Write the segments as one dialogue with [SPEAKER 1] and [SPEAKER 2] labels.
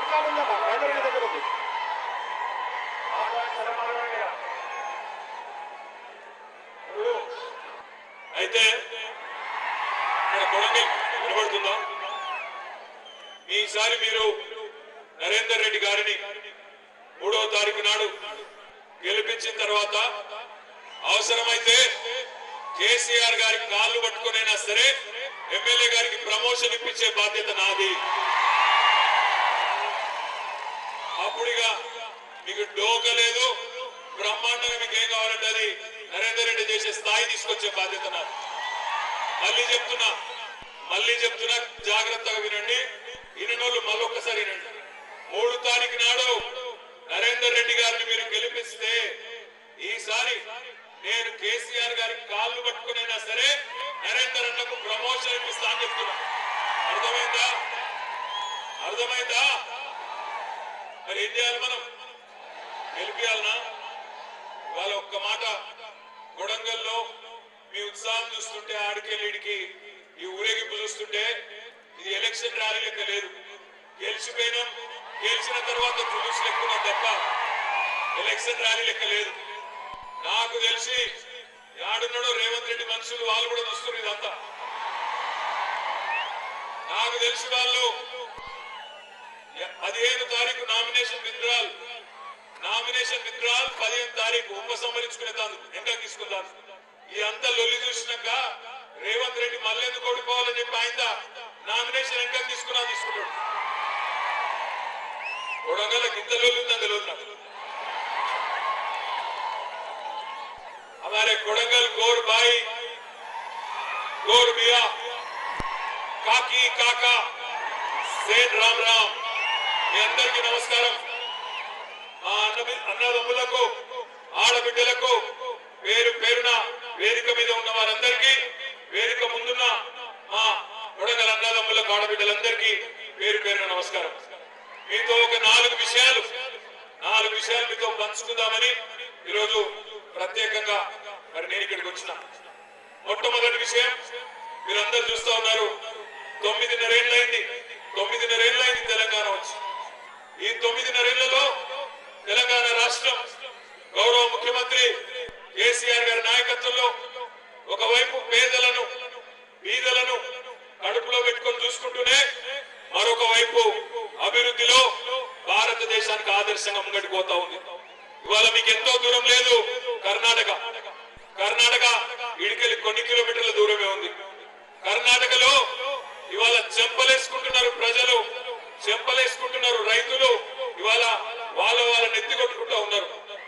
[SPEAKER 1] వెనకాల ఉందమ్మా మేనేజర్ దగ్గర ఉంది
[SPEAKER 2] అయితే ఇక్కడ కొడంగల్ వినబడుతుందా ఈసారి మీరు నరేందర్ రెడ్డి గారిని మూడవ తారీఖు నాడు గెలిపించిన తర్వాత అవసరమైతే కేసీఆర్ గారి కాళ్ళు పట్టుకునైనా సరే ఎమ్మెల్యే గారికి ప్రమోషన్ ఇప్పించే బాధ్యత నాది అప్పుడుగా మీకు డోక లేదు బ్రహ్మాండంగా మీకు ఏం కావాలంటే అది నరేందర్ రెడ్డి చేసే స్థాయి తీసుకొచ్చే బాధ్యత నాది మళ్ళీ చెప్తున్నా మళ్ళీ చెప్తున్నా జాగ్రత్తగా వినండి ఇన్నోళ్ళు మళ్ళొక్కసారి వినండి మూడు తారీఖు నాడు నరేందర్ రెడ్డి గారిని మీరు గెలిపిస్తే ఈసారి నేను కేసీఆర్ గారి కాళ్ళు పట్టుకునైనా సరే నరేందర్ అన్నకు ప్రమోషన్ ఇప్పిస్తా అని చెప్తున్నా అర్థమైందా అర్థమైందా మరి ఏం చేయాలి మనం గెలిపియాలనా ఇవాళ ఒక్క మాట కొడంగల్లో మీ ఉత్సాహం చూస్తుంటే ఆడికెళ్ళిడికి ఈ ఊరేగింపు చూస్తుంటే ఇది ఎలక్షన్ ర్యాలీ లెక్క లేదు గెలిచిపోయినాం గెలిచిన తర్వాత తులుసు లెక్కున్నాం తప్ప ఎలక్షన్ ర్యాలీ లెక్క లేదు నాకు తెలిసి యాడున్నాడో రేవంత్ రెడ్డి మనుషులు వాళ్ళు కూడా చూస్తున్నారు ఇదంతా నాకు తెలిసి వాళ్ళు పదిహేను తారీఖు నామినేషన్ విత్డ్రాల్ నామినేషన్ విత్డ్రాల్ పదిహేను తారీఖు ఉపసంహరించుకునే తాను ఇంకా తీసుకుందాం ఈ అంతా లొల్లి చూసినాక రేవంత్ రెడ్డి మళ్ళీ ఎందుకు ఓడిపోవాలని చెప్పి ఆయన నామినేషన్ ఇంకా తీసుకున్నా తీసుకున్నాడు కొడంగల్ ఇంత లొల్లి ఉందని తెలియదు నాకు हमारे कोडंगल गौर भाई गौर मिया కాకి కాక సేన్ రామ్ రామ్ మీ అందరికీ నమస్కారం మా అన్న అన్నదమ్ములకు ఆడబిడ్డలకు పేరు పేరున వేదిక మీద ఉన్న వారందరికీ వేదిక ముందున్న మా కొడగల అన్నదమ్ములకు ఆడబిడ్డలందరికీ పేరు పేరున నమస్కారం మీతో ఒక నాలుగు విషయాలు నాలుగు విషయాలు మీతో పంచుకుందామని ఈరోజు ప్రత్యేకంగా మరి నేను ఇక్కడికి వచ్చిన మొట్టమొదటి విషయం మీరందరూ చూస్తా ఉన్నారు తొమ్మిదిన్నరేళ్ళైంది తొమ్మిదిన్నరేళ్ళైంది తెలంగాణ వచ్చి ఈ తొమ్మిదిన్నరేళ్లలో తెలంగాణ రాష్ట్రం గౌరవ ముఖ్యమంత్రి కేసీఆర్ గారి నాయకత్వంలో ఒకవైపు పేదలను బీదలను కడుపులో పెట్టుకొని చూసుకుంటూనే మరొక వైపు అభివృద్ధిలో భారతదేశానికి ఆదర్శంగా ముంగడికి పోతా ఉంది ఇవాళ మీకు ఎంతో దూరం లేదు కర్ణాటక కర్ణాటక ఇడికెళ్ళి కొన్ని కిలోమీటర్ల దూరమే ఉంది కర్ణాటకలో ఇవాళ చెంపలేసుకుంటున్నారు ప్రజలు చెంపలేసుకుంటున్నారు రైతులు ఇవాళ వాళ్ళ వాళ్ళ నెత్తి కొట్టుకుంటా ఉన్నారు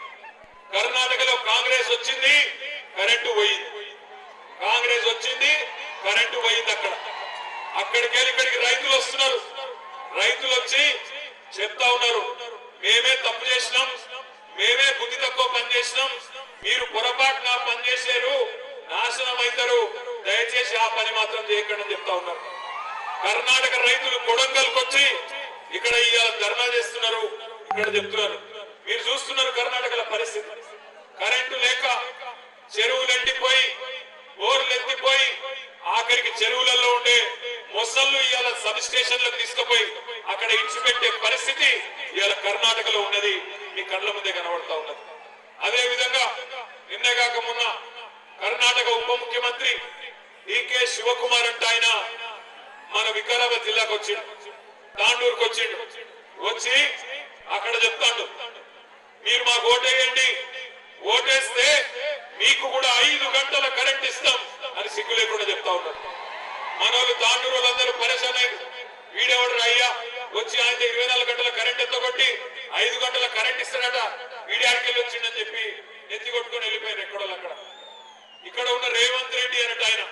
[SPEAKER 2] కర్ణాటకలో కాంగ్రెస్ వచ్చింది కరెంటు పోయింది కాంగ్రెస్ వచ్చింది కరెంటు పోయింది అక్కడ అక్కడికి వెళ్ళి ఇక్కడికి రైతులు వస్తున్నారు రైతులు వచ్చి చెప్తా ఉన్నారు మేమే తప్పు చేసినాం మేమే బుద్ధి తక్కువ పని చేసినాం మీరు పొరపాటున పని చేశారు నాశనం అవుతారు దయచేసి ఆ పని మాత్రం చేయకండి అని చెప్తా ఉన్నారు కర్ణాటక రైతులు కొడంగల్కి వచ్చి ఇక్కడ ఇవాళ ధర్నా చేస్తున్నారు ఇక్కడ చెప్తున్నారు మీరు చూస్తున్నారు కర్ణాటకల పరిస్థితి కరెంటు లేక చెరువులు ఎండిపోయి బోర్లు ఎత్తిపోయి ఆఖరికి చెరువులలో ఉండే మొసళ్ళు ఇవాళ సబ్ స్టేషన్లకు తీసుకుపోయి అక్కడ ఇచ్చిపెట్టే పరిస్థితి ఇవాళ కర్ణాటకలో ఉన్నది మీ కళ్ళ ముందే కనబడతా ఉన్నది అదే విధంగా నిన్నే కాక మొన్న కర్ణాటక ఉప ముఖ్యమంత్రి డికే శివకుమార్ అంటే ఆయన మన వికారాబాద్ జిల్లాకు వచ్చిండు తాండూరుకు వచ్చిండు వచ్చి అక్కడ చెప్తాడు మీరు మాకు ఓటేయండి ఓటేస్తే మీకు కూడా ఐదు గంటల కరెంట్ ఇస్తాం అని సిగ్గు లేకుండా చెప్తా ఉన్నారు మన వాళ్ళు తాండూరు వాళ్ళందరూ పరేషాన్ అయ్యారు వీడెవడు అయ్యా వచ్చి ఆయన ఇరవై నాలుగు గంటల కరెంట్ ఎత్తగొట్టి ఐదు గంటల కరెంట్ ఇస్తాడట వీడి ఆడికెళ్ళి వచ్చిండని చెప్పి ఎత్తి కొట్టుకొని వెళ్ళిపోయారు ఎక్కడో అక్కడ ఇక్కడ ఉన్న రేవంత్ రెడ్డి అన్నట్టు ఆయన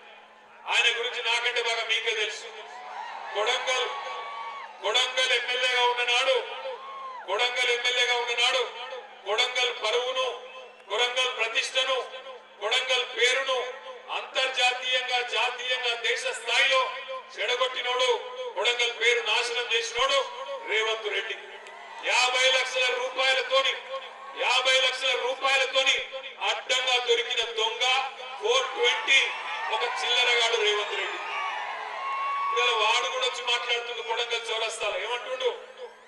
[SPEAKER 2] ఆయన గురించి నాకంటే బాగా మీకే తెలుసు కొడంగల్ కొడంగల్ ఎమ్మెల్యేగా ఉన్ననాడు కొడంగల్ ఎమ్మెల్యేగా ఉన్ననాడు కొడంగల్ పరువును కొడంగల్ ప్రతిష్టను కొడంగల్ పేరును అంతర్జాతీయంగా జాతీయంగా దేశ స్థాయిలో చెడగొట్టినోడు కొడంగల్ పేరు నాశనం చేసినోడు రేవంత్ రెడ్డి యాభై లక్షల రూపాయలతోని యాభై లక్షల రూపాయలతోని అడ్డంగా దొరికిన దొంగ ఫోర్ ట్వంటీ ఒక చిల్లరగాడు రేవంత్ రెడ్డి ఇవాళ వాడు కూడా వచ్చి మాట్లాడుతుంది కొడంగల్ చౌరస్తాలో ఏమంటుండు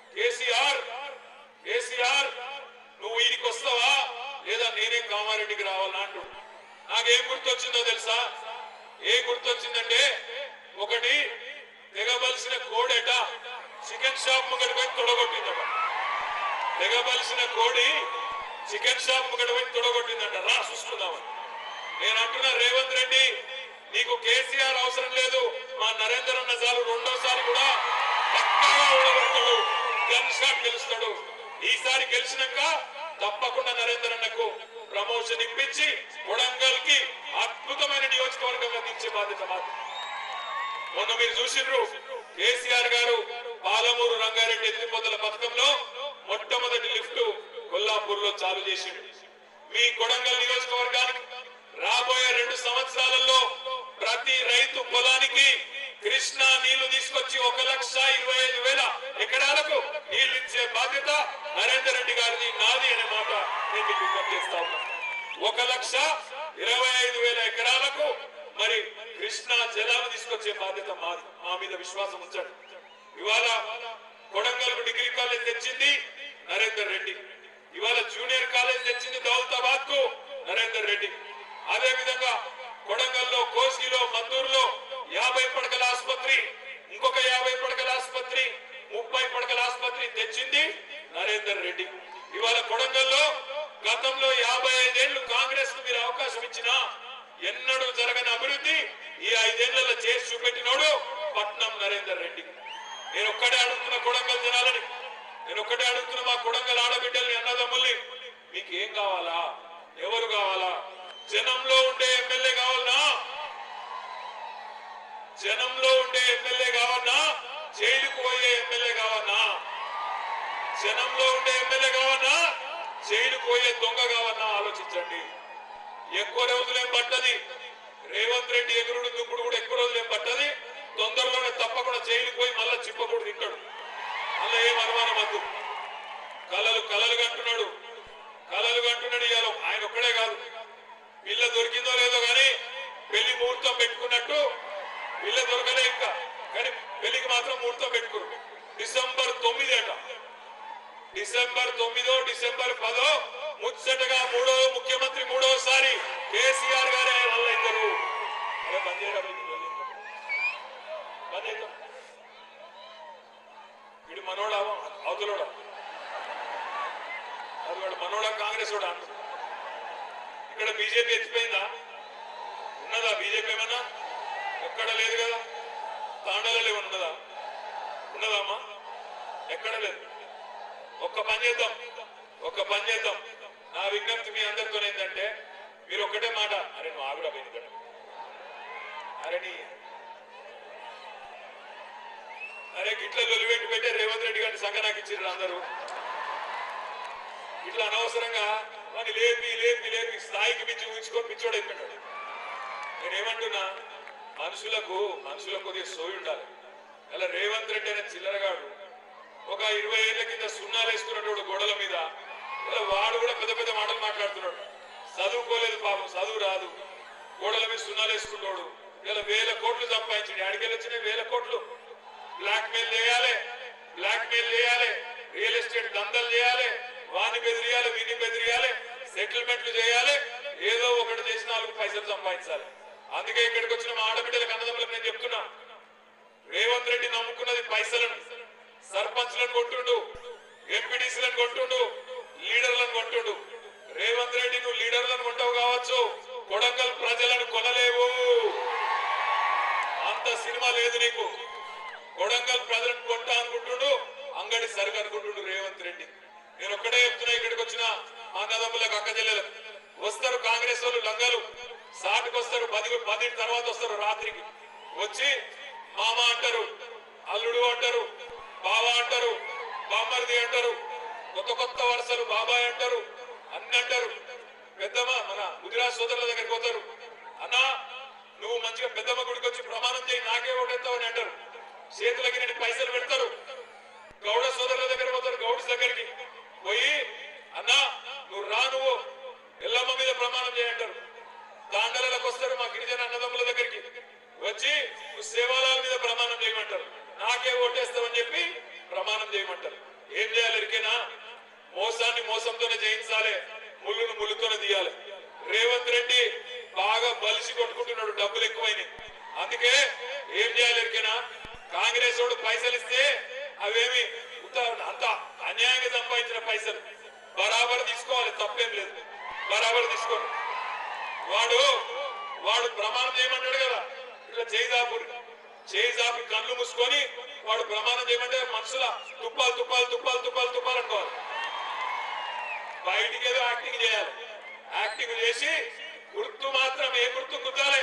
[SPEAKER 2] గుర్తొచ్చిందో తెలుసా ఏ గుర్తొచ్చిందంటే ఒకటి తెగబలిసిన కోడెట చికెన్ షాప్ ముంగట పోయి తొడగొట్టిందట తెగబలిసిన కోడి చికెన్ షాప్ ముంగట పోయి తొడగొట్టిందంట రా చూసుకుందామని నేను అంటున్నా రేవంత్ రెడ్డి నీకు కేసీఆర్ అవసరం లేదు మా నరేందర్ అన్న చాలు రెండోసారి కూడా పక్కాగా ఓడగొడతాడు గన్ షాట్ గెలుస్తాడు ఈసారి గెలిచినాక తప్పకుండా నరేందర్ అన్నకు ప్రమోషన్ ఇప్పించి కొడంగల్ కి అద్భుతమైన నియోజకవర్గం అందించే బాధ్యత మాది మొన్న మీరు చూసిండ్రు కేసీఆర్ గారు పాలమూరు రంగారెడ్డి ఎత్తిపోతల పథకంలో మొట్టమొదటి లిఫ్ట్ కొల్లాపూర్ లో చాలు చేసిండు మీ కొడంగల్ నియోజకవర్గానికి రాబోయే రెండు సంవత్సరాలలో ప్రతి రైతు పొలానికి కృష్ణా నీళ్లు తీసుకొచ్చి ఒక లక్ష ఇరవై ఐదు వేల ఎకరాలకు నీళ్లు ఇచ్చే బాధ్యత నరేందర్ రెడ్డి గారిది నాది అనే మాట నేను మీకు విజ్ఞప్తి చేస్తా ఉన్నా ఒక లక్ష ఇరవై ఐదు వేల ఎకరాలకు మరి కృష్ణా జలాలు తీసుకొచ్చే బాధ్యత మాది మా మీద విశ్వాసం ఉంచండి ఇవాళ కొడంగల్ డిగ్రీ కాలేజ్ తెచ్చింది నరేందర్ రెడ్డి ఇవాళ జూనియర్ కాలేజ్ తెచ్చింది దౌలతాబాద్ కు నరేందర్ రెడ్డి అదే విధంగా కొడంగల్లో కోసిలో మద్దూరులో యాభై పడకల ఆసుపత్రి ఇంకొక యాభై పడకల ఆసుపత్రి ముప్పై పడకల ఆసుపత్రి తెచ్చింది నరేందర్ రెడ్డి ఇవాళ కొడంగల్లో గతంలో యాభై ఐదేళ్లు కాంగ్రెస్ కు మీరు అవకాశం ఇచ్చినా ఎన్నడూ జరగని అభివృద్ధి ఈ ఐదేళ్లలో చేసి చూపెట్టినోడు పట్నం నరేందర్ రెడ్డి నేను ఒక్కడే అడుగుతున్న కొడంగల్ జనాలని నేను ఒక్కటే అడుగుతున్న మా కొడంగల్ ఆడబిడ్డల్ని అన్నదమ్ముల్ని మీకు ఏం కావాలా ఎవరు కావాలా జనంలో ఉండే ఎమ్మెల్యే కావాలనా జనంలో ఉండే ఎమ్మెల్యే కావాలనా జైలుకు పోయే ఎమ్మెల్యే కావాలనా జనంలో ఉండే ఎమ్మెల్యే కావాలనా జైలుకు పోయే దొంగ కావాలనా ఆలోచించండి ఎక్కువ రోజులేం పట్టది రేవంత్ రెడ్డి ఎగురుడు దుప్పుడు కూడా ఎక్కువ రోజులేం పట్టది తొందరలోనే తప్పకుండా జైలుకు పోయి మళ్ళా చిప్పకూడదు తింటాడు అలా ఏం అనుమానం వద్దు కలలు కలలు కంటున్నాడు కలలు కంటున్నాడు ఇవాళ ఆయన ఒక్కడే కాదు పిల్ల దొరికిందో లేదో కానీ పెళ్లి ముహూర్తం పెట్టుకున్నట్టు పిల్ల దొరకలే ఇంకా కానీ పెళ్లికి మాత్రం ముహూర్తం పెట్టుకున్నారు డిసెంబర్ తొమ్మిది అట డిసెంబర్ తొమ్మిదో డిసెంబర్ పదో ముచ్చటగా మూడో ముఖ్యమంత్రి మూడోసారి కేసీఆర్ గారే వాళ్ళ ఇద్దరు అరే బంద్ చేయరా బాయ్, ఇది వదిలేయ్. బంద్ చేద్దాం. వీడు మనోడా అవతలోడా అది వాడు మనోడా కాంగ్రెస్ వాడా ఇక్కడ బీజేపీ ఎత్తిపోయిందా ఉన్నదా బీజేపీ ఏమన్నా ఎక్కడ లేదు కదా తాండాలలో ఏమన్నా ఉన్నదా ఉన్నదా అమ్మా ఎక్కడ లేదు ఒక్క పని చేద్దాం ఒక్క పని చేద్దాం నా విజ్ఞప్తి మీ అందరితో ఏంటంటే మీరు ఒక్కటే మాట అరే నువ్వు ఆవిడ పోయింది ఇక్కడ అరే నీ అరే గిట్ల లొలిపెట్టి పెట్టే రేవంత్ రెడ్డి గారిని సంఘ నాకు ఇచ్చిర్రు అందరూ ఇట్లా అనవసరంగా వాడిని లేపి లేపి లేపి స్థాయికి మించి ఊహించుకొని పిచ్చోడు అయిపోయాడు నేనేమంటున్నా మనుషులకు మనుషులకు కొద్దిగా సోయి ఉండాలి అలా రేవంత్ రెడ్డి అనే చిల్లరగాడు ఒక ఇరవై ఏళ్ల కింద సున్నాలు వేసుకున్నటువంటి గోడల మీద ఇలా వాడు కూడా పెద్ద పెద్ద మాటలు మాట్లాడుతున్నాడు చదువుకోలేదు పాపం చదువు రాదు గోడల మీద సున్నాలు వేసుకున్నాడు ఇలా వేల కోట్లు సంపాదించాడు అడిగేలు వచ్చినాయి వేల కోట్లు బ్లాక్ మెయిల్ చేయాలి బ్లాక్ మెయిల్ చేయాలి రియల్ ఎస్టేట్ దందలు చేయాలి వాని బెదిరియాలి వీని బెదిరియాలి సెటిల్మెంట్లు చేయాలి ఏదో ఒకటి చేసి నాలుగు పైసలు సంపాదించాలి అందుకే ఇక్కడికి వచ్చిన మా ఆడబిడ్డలకు అన్నదమ్ములకు నేను చెప్తున్నా రేవంత్ రెడ్డి నమ్ముకున్నది పైసలను సర్పంచ్లను కొట్టుండు ఎంపీడీసీలను కొట్టుండు లీడర్లను కొట్టుండు రేవంత్ రెడ్డి నువ్వు లీడర్లను కొంటావు కావచ్చు కొడంగల్ ప్రజలను కొనలేవు అంత సినిమా లేదు నీకు కొడంగల్ ప్రజలను కొంటా అనుకుంటుండు అంగడి సరుకు అనుకుంటుండు రేవంత్ రెడ్డి నేను ఒక్కడే చెప్తున్నా ఇక్కడికి వచ్చిన మా అన్నదమ్ములకు అక్క చెల్లెలకు వస్తారు కాంగ్రెస్ వాళ్ళు లంగలు సాటుకు వస్తారు పది పది తర్వాత వస్తారు రాత్రికి వచ్చి మామ అంటారు అల్లుడు అంటారు బావ అంటారు బామ్మర్ది అంటారు కొత్త కొత్త వరుసలు బాబాయ్ అంటారు అన్ని అంటారు పెద్దమ్మ మన గుజరాత్ సోదరుల దగ్గరికి పోతారు అన్నా నువ్వు మంచిగా పెద్దమ్మ గుడికి వచ్చి ప్రమాణం చేయి నాకే ఓటేస్తావు అని అంటారు చేతులకి నేను పైసలు పెడతారు గౌడ సోదరుల దగ్గర పోతారు గౌడ్స్ దగ్గరికి పోయి అన్నా నువ్వు రా నువ్వు ఎల్లమ్మ మీద ప్రమాణం చేయంటారు తాండలకు వస్తారు మా గిరిజన అన్నదమ్ముల దగ్గరికి వచ్చి నువ్వు సేవాలాల మీద ప్రమాణం చేయమంటారు నాకే ఓటేస్తావని చెప్పి ప్రమాణం చేయమంటారు ఏం చేయాలి ఎరికేనా మోసాన్ని మోసంతోనే జయించాలి ముళ్ళును ముళ్ళుతోనే తీయాలి రేవంత్ రెడ్డి బాగా బలిసి కొట్టుకుంటున్నాడు డబ్బులు ఎక్కువైనాయి అందుకే ఏం చేయాలి ఎరికేనా కాంగ్రెస్ వాడు పైసలు ఇస్తే అవేమి ఉత్త- అంత అన్యాయంగా సంపాదించిన పైసలు బరాబర్ తీసుకోవాలి తప్పేం లేదు బరాబర్ తీసుకోండి వాడు వాడు ప్రమాణం చేయమంటాడు కదా ఇట్లా చేయిదాపు చేయిదాపి కళ్ళు మూసుకొని వాడు ప్రమాణం చేయమంటే మనసుల తుప్పాలు తుప్పాలు తుప్పాలు తుప్పాలు తుప్పాలు అనుకోవాలి బయటికి ఏదో యాక్టింగ్ చేయాలి యాక్టింగ్ చేసి గుర్తు మాత్రం ఏ గుర్తు గుర్తాలే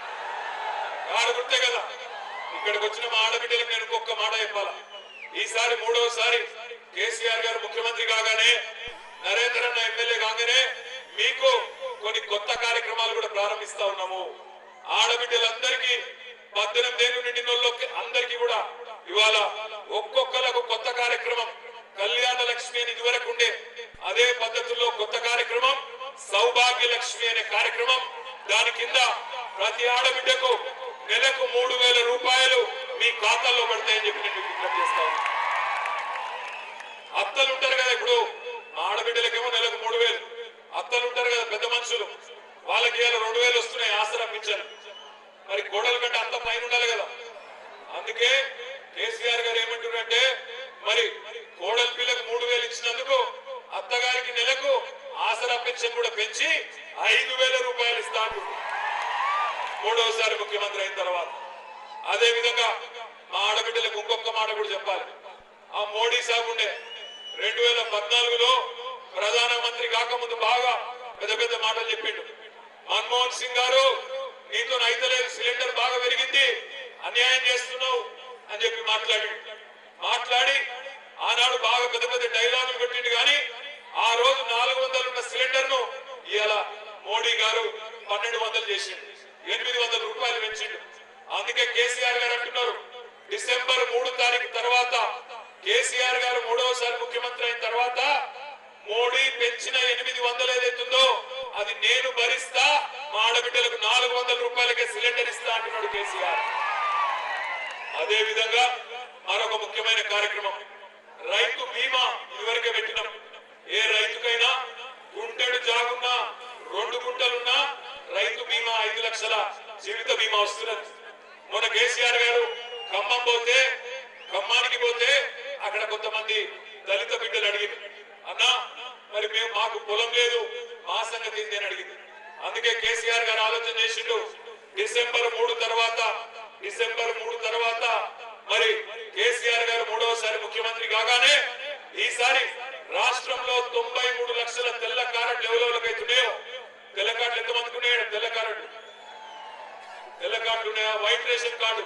[SPEAKER 2] ఆడు గుర్తే కదా ఇక్కడికి వచ్చిన మా ఆడబిడ్డలకు నేను ఇంకొక మాట చెప్పాలా ఈసారి మూడవసారి కేసీఆర్ గారు ముఖ్యమంత్రి కాగానే నరేంద్ర అన్న ఎమ్మెల్యే కాగానే మీకు కొన్ని కొత్త కార్యక్రమాలు కూడా ప్రారంభిస్తా ఉన్నాము ఆడబిడ్డలందరికీ పద్దెనిమిది ఏళ్ళు నిండిన వాళ్ళకి అందరికీ కూడా ఇవాళ ఒక్కొక్కలకు కొత్త కార్యక్రమం కళ్యాణ లక్ష్మి అని ఇదివరకు ఉండే అదే పద్ధతుల్లో కొత్త కార్యక్రమం సౌభాగ్య లక్ష్మి అనే కార్యక్రమం దాని కింద ప్రతి ఆడబిడ్డకు నెలకు మూడు వేల రూపాయలు మీ ఖాతాల్లో పడతాయని చెప్పి నేను మీకు విజ్ఞప్తి చేస్తా ఉన్నాను. అత్తలు ఉంటారు కదా ఇప్పుడు మా ఆడబిడ్డలకేమో నెలకు మూడు వేలు అత్తలు ఉంటారు కదా పెద్ద మనుషులు వాళ్ళకి ఇవాళ రెండు వేలు వస్తున్నాయి ఆసరా పింఛను మరి గోడల కంటే అంత పైన ఉండాలి కదా అందుకే కేసీఆర్ గారు ఏమంటారంటే మరి కోడల పిల్లకు మూడు వేలు ఇచ్చినందుకు అత్తగారికి నెలకు ఆసరా పెన్షన్ కూడా పెంచి ఐదు వేల రూపాయలు ఇస్తా అంటున్నారు మూడవసారి ముఖ్యమంత్రి అయిన తర్వాత అదే విధంగా మా ఆడబిడ్డలకు ఇంకొక మాట కూడా చెప్పాలి ఆ మోడీ సాబ్ ఉండే రెండు వేల పద్నాలుగులో ప్రధానమంత్రి కాకముందు బాగా పెద్ద పెద్ద మాటలు చెప్పిండు మన్మోహన్ సింగ్ గారు నీతో అయితలేదు సిలిండర్ బాగా పెరిగింది అన్యాయం చేస్తున్నావు అని చెప్పి మాట్లాడి మాట్లాడి ఆనాడు బాగా పెద్ద పెద్ద డైలాగులు పెట్టిండు కానీ ఆ రోజు నాలుగు వందలు ఉన్న సిలిండర్ ను ఇవాళ మోడీ గారు పన్నెండు వందలు చేసిండు ఎనిమిది వందల రూపాయలు పెంచిండు అందుకే కేసీఆర్ గారు అంటున్నారు డిసెంబర్ మూడు తారీఖు తర్వాత కేసీఆర్ గారు మూడవసారి ముఖ్యమంత్రి అయిన తర్వాత మోడీ పెంచిన ఎనిమిది వందలు ఏదైతుందో అది నేను భరిస్తా మా ఆడబిడ్డలకు నాలుగు వందల రూపాయలకే సిలిండర్ ఇస్తా అంటున్నాడు కేసీఆర్ అదే విధంగా మరొక ముఖ్యమైన కార్యక్రమం రైతు బీమా ఇదివరకే పెట్టినాం ఏ రైతుకైనా గుంటెడు జాగున్నా రెండు గుంటలున్నా రైతు బీమా ఐదు లక్షల జీవిత బీమా వస్తున్నది మొన్న కేసీఆర్ గారు ఖమ్మం పోతే ఖమ్మానికి పోతే అక్కడ కొంతమంది దళిత బిడ్డలు అడిగింది అన్నా మరి మేము మాకు పొలం లేదు మా సంగతి ఏంది అని అడిగింది అందుకే కేసీఆర్ గారు ఆలోచన చేసిండు డిసెంబర్ మూడు తర్వాత డిసెంబర్ మూడు తర్వాత మరి కేసీఆర్ గారు మూడవసారి ముఖ్యమంత్రి కాగానే ఈసారి రాష్ట్రంలో తొంభై మూడు లక్షల తెల్ల కారెట్లు ఎవరెవరికి అవుతున్నాయో తెల్ల కార్డులు ఎంతమందికి ఉన్నాయో తెల్ల కార్డు తెల్ల కార్డులు ఉన్నాయా వైట్ రేషన్ కార్డు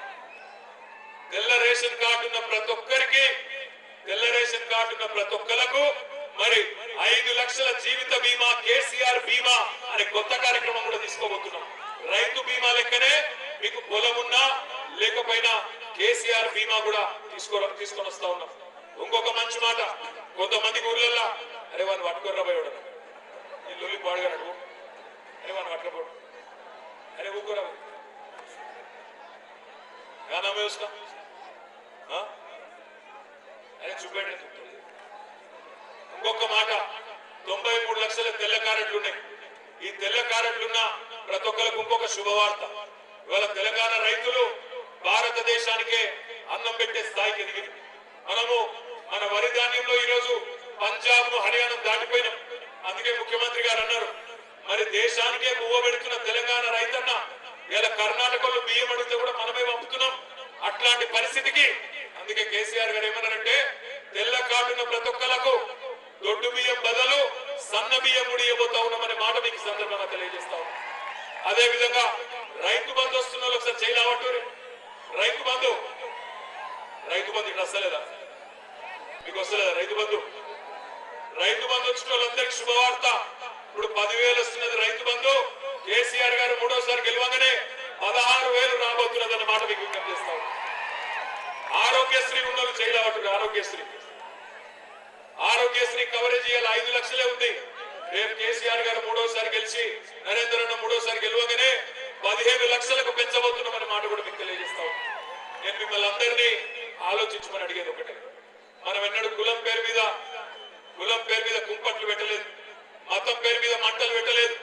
[SPEAKER 2] తెల్ల రేషన్ కార్డు ఉన్న ప్రతి ఒక్కరికి తెల్ల రేషన్ కార్డు ఉన్న ప్రతి ఒక్కలకు మరి ఐదు లక్షల జీవిత బీమా కేసీఆర్ బీమా అనే కొత్త కార్యక్రమం కూడా తీసుకోబోతున్నాం రైతు బీమా లెక్కనే మీకు పొలం ఉన్నా లేకపోయినా కేసీఆర్ బీమా కూడా తీసుకో తీసుకొని వస్తా ఉన్నాం ఇంకొక మంచి మాట కొంతమంది ఊర్లల్లో అరే వాడిని పట్టుకోర్రా పోయాడు ఈ లొల్లి పాడుగాడు అరే వాడిని పట్టుకోపోడు అరే ఊరుకోరా क्या नाम है उसका हाँ? అరే చూపెట్టండి ఇంకొక మాట తొంభై మూడు లక్షల తెల్ల కారెట్లు ఉన్నాయి ఈ తెల్ల కారెట్లున్న ప్రతి ఒక్కరికి ఇంకొక శుభవార్త ఇవాళ తెలంగాణ రైతులు భారతదేశానికే అన్నం పెట్టే స్థాయికి ఎదిగింది మనము మన వరి ధాన్యంలో ఈరోజు పంజాబ్ ను హర్యానా దాటిపోయినాం అందుకే ముఖ్యమంత్రి గారు అన్నారు మరి దేశానికే పువ్వ పెడుతున్న తెలంగాణ రైతన్న ఇలా కర్ణాటకలో బియ్యం అడిగితే కూడా మనమే పంపుతున్నాం అట్లాంటి పరిస్థితికి అందుకే కేసీఆర్ గారు ఏమన్నారంటే తెల్ల కాటున్న ప్రతి ఒక్కలకు దొడ్డు బియ్యం బదులు సన్న బియ్యం కూడా ఇవ్వబోతా ఉన్నామనే మాట మీకు ఈ సందర్భంగా తెలియజేస్తా ఉన్నాం అదే విధంగా రైతు బంధు వస్తున్న వాళ్ళు ఒకసారి చేయలేవట్టు రైతు బంధు రైతు బంధు ఇట్లా వస్తలేదా మీకు వస్తలేదా రైతు బంధు రైతు బంధు వచ్చిన వాళ్ళందరికీ శుభవార్త ఇప్పుడు పదివేలు వస్తున్నది రైతు బంధు కేసీఆర్ గారు మూడోసారి గెలవగానే పదహారు వేలు రాబోతున్నది అన్న మాట మీకు విజ్ఞప్తి చేస్తాం ఆరోగ్యశ్రీ ఉన్నది చేయలేవట్టు ఆరోగ్యశ్రీ ఆరోగ్యశ్రీ కవరేజ్ ఇవాళ ఐదు లక్షలే ఉంది రేపు కేసీఆర్ గారు మూడోసారి గెలిచి నరేంద్ర అన్న మూడోసారి గెలవగానే పదిహేను లక్షలకు పెంచబోతున్నామని మాట కూడా మీకు తెలియజేస్తాం నేను మిమ్మల్ని అందరినీ ఆలోచించమని అడిగేది ఒకటే మనం ఎన్నడూ కులం పేరు మీద కులం పేరు మీద కుంపట్లు పెట్టలేదు మతం పేరు మీద మంటలు పెట్టలేదు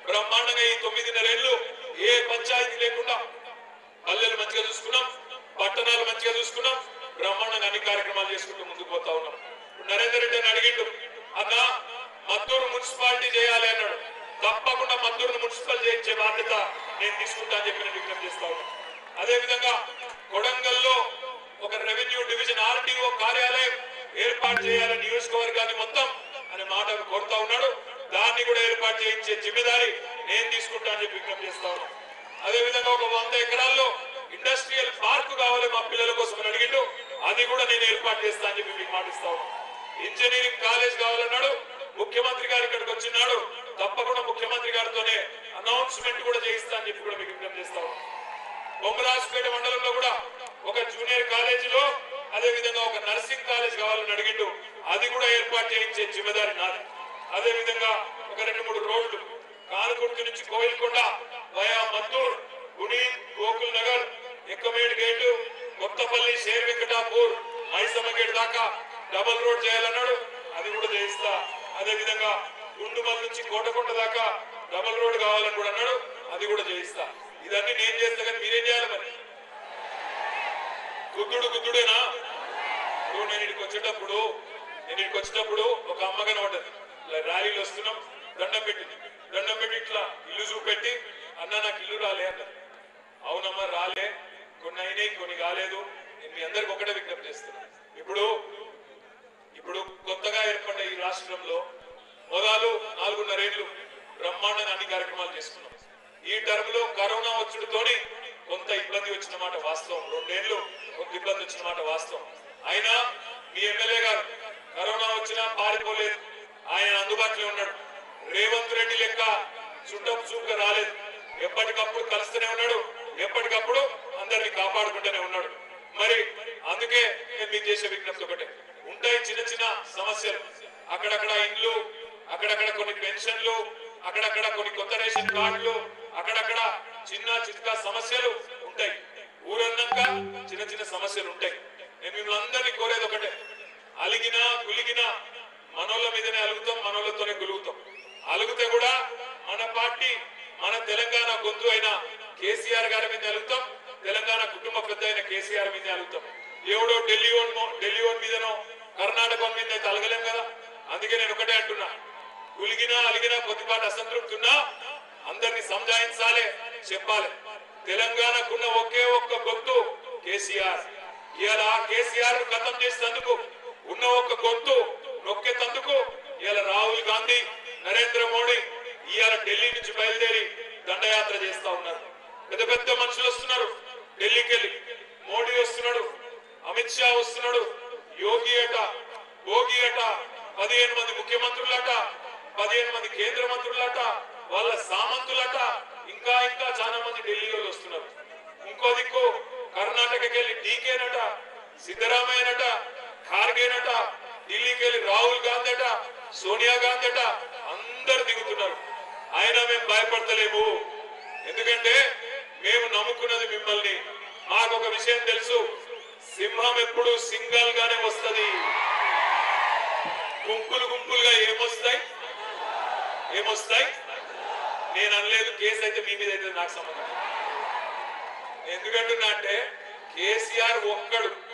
[SPEAKER 2] బ్రహ్మాండంగా ఈ తొమ్మిదిన్నరేళ్లు ఏ పంచాయతీ లేకుండా పల్లెలు మంచిగా చూసుకున్నాం పట్టణాలు మంచిగా చూసుకున్నాం బ్రహ్మాండంగా అన్ని కార్యక్రమాలు చేసుకుంటూ ముందుకు పోతా ఉన్నాం ఇప్పుడు నరేందర్ రెడ్డి అని అడిగిండు అన్న మద్దూరు మున్సిపాలిటీ చేయాలి అన్నాడు తప్పకుండా మద్దూరు మున్సిపల్ చేయించే బాధ్యత నేను తీసుకుంటా అని చెప్పి నేను విజ్ఞప్తి చేస్తా ఉన్నాను అదే విధంగా కొడంగల్లో ఒక రెవెన్యూ డివిజన్ ఆర్టీఓ కార్యాలయం ఏర్పాటు చేయాలని నియోజకవర్గాన్ని మొత్తం అనే మాట కోరుతా ఉన్నాడు దాన్ని కూడా ఏర్పాటు చేయించే జిమ్మెదారి నేను తీసుకుంటా అని చెప్పి విజ్ఞప్తి చేస్తా ఉన్నాను అదే విధంగా ఒక వంద ఎకరాల్లో ఇండస్ట్రియల్ పార్క్ కావాలి మా పిల్లల కోసం అని అడిగిండు అది కూడా నేను ఏర్పాటు చేస్తా అని చెప్పి మీకు మాటిస్తా ఉన్నాను ఇంజనీరింగ్ కాలేజ్ కావాలన్నాడు ముఖ్యమంత్రి గారు ఇక్కడికి వచ్చినాడు తప్పకుండా ముఖ్యమంత్రి గారితోనే అనౌన్స్మెంట్ కూడా చేయిస్తా అని చెప్పి కూడా మీకు విజ్ఞప్తి చేస్తా ఉన్నాను బొమ్మరాజుపేట మండలంలో కూడా ఒక జూనియర్ కాలేజీలో అదే విధంగా ఒక నర్సింగ్ కాలేజ్ కావాలని అడిగిండు అది కూడా ఏర్పాటు చేయించే జిమ్మెదారి నాది అదే విధంగా ఒక రెండు మూడు రోడ్లు కానుకుర్తి నుంచి కోయిల్కొండ వయా మద్దూర్ గుడి గోకుల్ నగర్ ఎక్కమేడ్ గేటు కొత్తపల్లి షేర్ వెంకటాపూర్ మైసమ్మ గేట్ దాకా డబల్ రోడ్ చేయాలన్నాడు అది కూడా చేయిస్తా అదే విధంగా గుండుమల్ నుంచి కోటకొండ దాకా డబల్ రోడ్ కావాలని కూడా అన్నాడు అది కూడా చేయిస్తా ఇదన్నీ నేను చేస్తా కానీ మీరేం చేయాలి మరి గుద్దుడు గుద్దుడేనా ఇప్పుడు నేను ఇక్కడికి వచ్చేటప్పుడు నేను ఇక్కడికి వచ్చేటప్పుడు ఒక అమ్మ కనబడ్డది ఇలా ర్యాలీలు వస్తున్నాం దండం పెట్టింది దండం పెట్టి ఇట్లా ఇల్లు చూపెట్టి అన్న నాకు ఇల్లు రాలే అన్నది అవునమ్మా రాలే కొన్ని అయినాయి కొన్ని కాలేదు నేను మీ అందరికి ఒకటే విజ్ఞప్తి చేస్తున్నా ఇప్పుడు ఇప్పుడు కొత్తగా ఏర్పడ్డ ఈ రాష్ట్రంలో మొదలు నాలుగున్నరేళ్లు బ్రహ్మాండంగా అన్ని కార్యక్రమాలు చేసుకున్నాం ఈ టర్మ్ లో కరోనా వచ్చుడుతోని కొంత ఇబ్బంది వచ్చిన మాట వాస్తవం రెండేళ్లు కొంత ఇబ్బంది వచ్చిన మాట వాస్తవం అయినా మీ ఎమ్మెల్యే గారు కరోనా వచ్చినా పారిపోలేదు ఆయన అందుబాటులో ఉన్నాడు రేవంత్ రెడ్డి లెక్క చుట్టం చూపుగా రాలేదు ఎప్పటికప్పుడు కలుస్తూనే ఉన్నాడు ఎప్పటికప్పుడు అందరినీ కాపాడుకుంటూనే ఉన్నాడు మరి అందుకే నేను మీకు చేసే విజ్ఞప్తి ఒకటే ఉంటాయి చిన్న చిన్న సమస్యలు అక్కడక్కడ ఇండ్లు అక్కడక్కడ కొన్ని పెన్షన్లు అక్కడక్కడ కొన్ని కొత్త రేషన్ కార్డులు అక్కడక్కడ చిన్న చిన్న సమస్యలు ఉంటాయి ఊరన్నాక చిన్న చిన్న సమస్యలు ఉంటాయి నేను మిమ్మల్ని అందరినీ కోరేది ఒకటే అలిగినా గులిగినా మనోళ్ళ మీదనే అలుగుతాం మనోళ్ళతోనే గులుగుతాం అలుగుతే కూడా మన పార్టీ మన తెలంగాణ గొంతు అయిన కేసీఆర్ గారి మీద అలుగుతాం తెలంగాణ కుటుంబ పెద్ద అయిన కేసీఆర్ మీద అలుగుతాం ఎవడో ఢిల్లీ ఓన్ ఢిల్లీ ఓన్ మీదనో కర్ణాటక ఓన్ మీద అయితే అలగలేం కదా అందుకే నేను ఒకటే అంటున్నా గులిగినా అలిగినా కొద్దిపాటి అసంతృప్తి ఉన్నా అందరినీ సంజాయించాలి చెప్పాలి తెలంగాణకున్న ఒకే ఒక్క గొంతు కేసీఆర్ ఇవాళ ఆ కేసీఆర్ గతం చేసేందుకు ఉన్న ఒక్క గొంతు నొక్కేతందుకు ఇవాళ రాహుల్ గాంధీ నరేంద్ర మోడీ ఇవాళ ఢిల్లీ నుంచి బయలుదేరి దండయాత్ర చేస్తా ఉన్నారు పెద్ద పెద్ద మనుషులు వస్తున్నారు ఢిల్లీకి వెళ్ళి మోడీ వస్తున్నాడు అమిత్ షా వస్తున్నాడు యోగి అట భోగి అట పదిహేను మంది ముఖ్యమంత్రులట పదిహేను మంది కేంద్ర మంత్రులట వాళ్ళ సామంతులట ఇంకా ఇంకా చాలా మంది ఢిల్లీలో వస్తున్నారు ఇంకో దిక్కు కర్ణాటకకి వెళ్ళి డీకేనట సిద్ధరామయ్యనట ఖార్గేనట ఢిల్లీకి వెళ్ళి రాహుల్ గాంధీ అట సోనియా గాంధీ అట అందరు దిగుతున్నారు అయినా మేము భయపడతలేము ఎందుకంటే మేము నమ్ముకున్నది మిమ్మల్ని మాకు ఒక విషయం తెలుసు సింహం ఎప్పుడు సింగల్ గానే వస్తది గుంపులు గుంపులుగా ఏమొస్తాయి ఏమొస్తాయి నేను అనలేదు కేసు అయితే మీ మీద అయితే నాకు సంబంధం లేదు. ఎందుకంటున్నా అంటే కేసీఆర్ ఒక్కడు